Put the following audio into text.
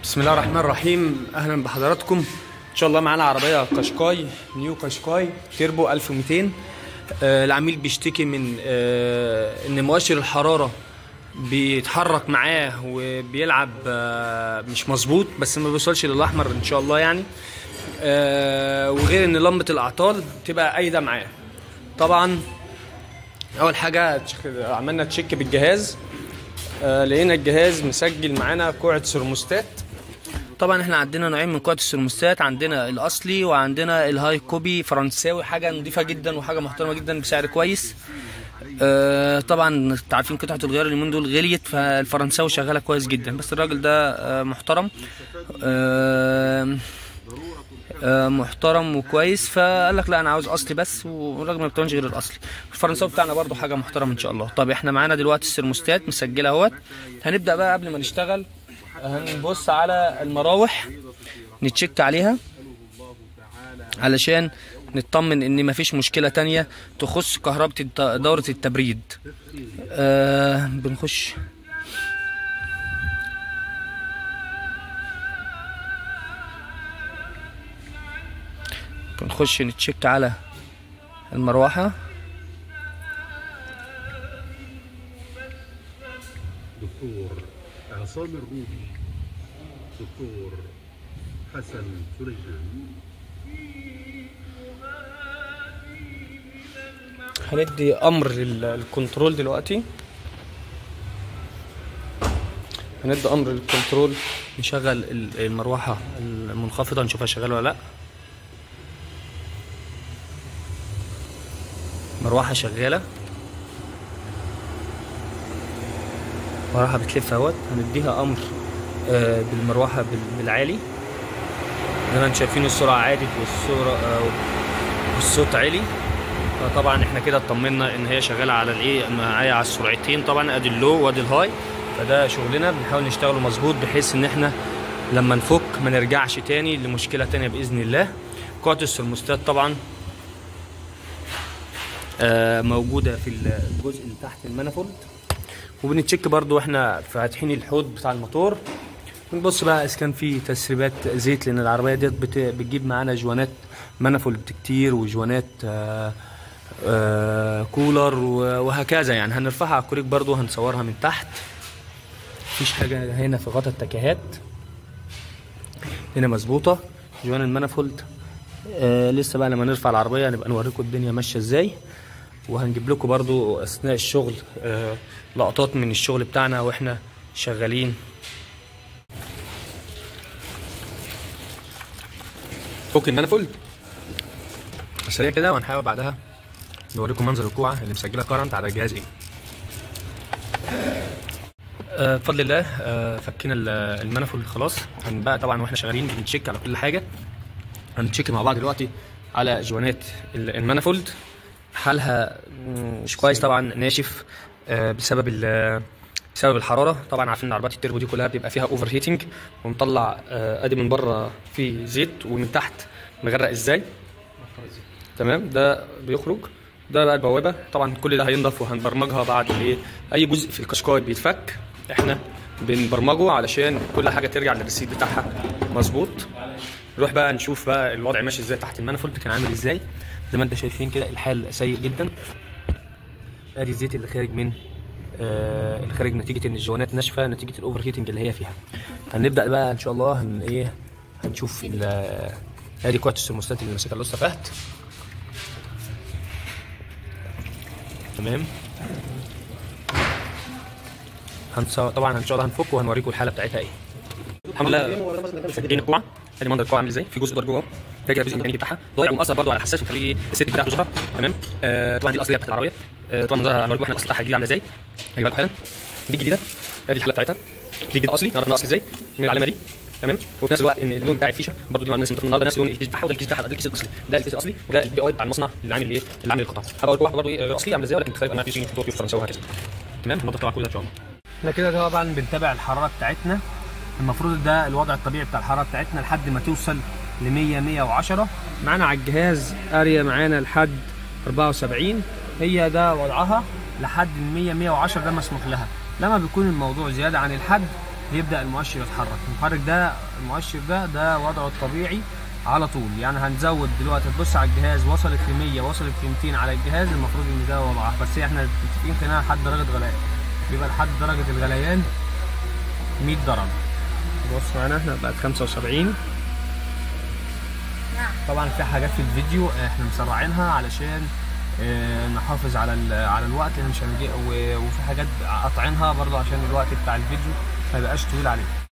بسم الله الرحمن الرحيم اهلا بحضراتكم ان شاء الله معانا عربيه قشقاي نيو قشقاي تيربو 1200 آه العميل بيشتكي من آه ان مؤشر الحراره بيتحرك معاه وبيلعب آه مش مظبوط بس ما بيوصلش للاحمر ان شاء الله يعني آه وغير ان لمبه الاعطال تبقى قايده معاه طبعا اول حاجه تشك- عملنا تشيك بالجهاز آه لقينا الجهاز مسجل معانا قوعة سرموستات طبعا احنا عندنا نوعين من قوعة السرموستات عندنا الاصلي وعندنا الهاي كوبي فرنساوي حاجة نظيفة جدا وحاجة محترمة جدا بسعر كويس آه طبعا انتوا عارفين قطعة الغيار اليومين دول غليت فالفرنساوي شغالة كويس جدا بس الراجل ده آه محترم آه آه، محترم وكويس فقال لك لا انا عاوز اصلي بس والراجل ما بتونش غير الاصلي الفرنساوي بتاعنا برضو حاجه محترمه ان شاء الله طب احنا معانا دلوقتي السرموستات مسجله اهوت هنبدا بقى قبل ما نشتغل هنبص على المراوح نتشيك عليها علشان نطمن ان مفيش مشكله تانية تخص كهربة الت- دورة التبريد آه بنخش بنخش نتشيك على المروحة دكتور عصام الروبي دكتور حسن سليمان هندي امر للكنترول دلوقتي هندي امر للكنترول نشغل ال- المروحه المنخفضه نشوفها شغاله ولا لا مروحه شغاله مروحه بتلف اهوت هنديها امر آه، بالمروحه بال- بالعالي زي ما انتم شايفين السرعه عادت والسرعه آه، والصوت عالي فطبعا احنا كده اطمنا ان هي شغاله على الايه معايا على السرعتين طبعا ادي اللو وادي الهاي فده شغلنا بنحاول نشتغله مظبوط بحيث ان احنا لما نفك ما نرجعش تاني لمشكله تانية باذن الله قاعده السرموستات طبعا آه، موجوده في الجزء اللي تحت المانيفولد وبنتشيك برضو واحنا فاتحين الحوض بتاع الموتور بنبص بقى اذا كان في تسريبات زيت لان العربيه ديت بت- بتجيب معانا جوانات مانيفولد كتير وجوانات آه آه كولر و- وهكذا يعني هنرفعها على الكوريك برضو هنصورها من تحت مفيش حاجه هنا في غطا التكيهات هنا مظبوطه جوان المانيفولد آه لسه بقى لما نرفع العربيه نبقى نوريكم الدنيا ماشيه ازاي وهنجيب لكم برضو اثناء الشغل آه لقطات من الشغل بتاعنا واحنا شغالين فك المانيفولد سريع كده وهنحاول بعدها نوريكم منظر الكوعه اللي مسجله كارنت على الجهاز ايه آه، بفضل الله آه، فكينا ال- المانيفولد خلاص هنبقى طبعا واحنا شغالين بنتشيك على كل حاجه هنتشيك مع بعض دلوقتي على جوانات ال- المانيفولد حالها مم، مش كويس طبعا ناشف آه، بسبب ال- بسبب الحراره طبعا عارفين ان عربيات التربو دي كلها بيبقى فيها اوفر هيتنج ومطلع آه، ادي من بره في زيت ومن تحت مغرق ازاي تمام ده بيخرج ده بقى البوابه طبعا كل ده هينضف وهنبرمجها بعد ايه اي جزء في الكشكاي بيتفك احنا بنبرمجه علشان كل حاجه ترجع للريسيت بتاعها مظبوط نروح بقى نشوف بقى الوضع ماشي ازاي تحت المانيفولد كان عامل ازاي زي ما انت شايفين كده الحال سيء جدا ادي الزيت اللي خارج من آه اللي خارج نتيجه ان الجوانات ناشفه نتيجه الاوفر هيتنج اللي هي فيها هنبدا بقى ان شاء الله هن ايه هنشوف ال- ادي كوات السرموستات اللي ماسكها اللوسه فهد تمام هنصور طبعا ان شاء الله هنفك وهنوريكم الحاله بتاعتها ايه الحمد لله مسجلين الكوع ادي منظر الكوع عامل ازاي في جزء ضرب جوه ده كده الجزء الميكانيكي بتاعها ضايع ومأثر برضه على الحساس ومخليه الست بتاعته تظهر تمام آه طبعا دي الاصليه بتاعت العربيه آه طبعا منظرها هنوريكم احنا الاصل بتاعها الجديد عامله ازاي هجيبها لكم حالا دي الجديده ادي الحاله بتاعتها دي الجديد اصلي نعرف الاصل ازاي من العلامه دي تمام وفي نفس الوقت ان اللون بتاع الفيشه برضه دي الناس النهارده نفس لون الكيس بتاعها وده الكيس بتاعها ده الكيس الاصلي ده الكيس الاصلي وده البي اي بتاع المصنع اللي عامل ايه اللي عامل القطعه هبقى اوريكم واحده برضه ايه اصلي عامله ازاي ولكن تختلف عنها في صيني في طوكيو في فرنسا وهكذا تمام ننضف طبعا كل ده ان شاء الله احنا كده طبعا بنتابع الحراره بتاعتنا المفروض ده الوضع الطبيعي بتاع الحراره بتاعتنا لحد ما توصل ل 100 110 معانا على الجهاز اريا معانا لحد 74 هي ده وضعها لحد ال 100 110 ده مسموح لها لما بيكون الموضوع زياده عن الحد يبدا المؤشر يتحرك المحرك ده المؤشر ده ده وضعه الطبيعي على طول يعني هنزود دلوقتي تبص على الجهاز وصلت ل 100 وصلت ل 200 على الجهاز المفروض ان ده وضعها بس احنا متفقين خلينا لحد درجه غليان بيبقى لحد درجه الغليان 100 درجه بص معانا احنا بقت 75 طبعا في حاجات في الفيديو احنا مسرعينها علشان آه، نحافظ على ال- على الوقت اللي مش هنجي و- وفي حاجات قاطعينها برضو عشان الوقت بتاع الفيديو ما يبقاش طويل عليكم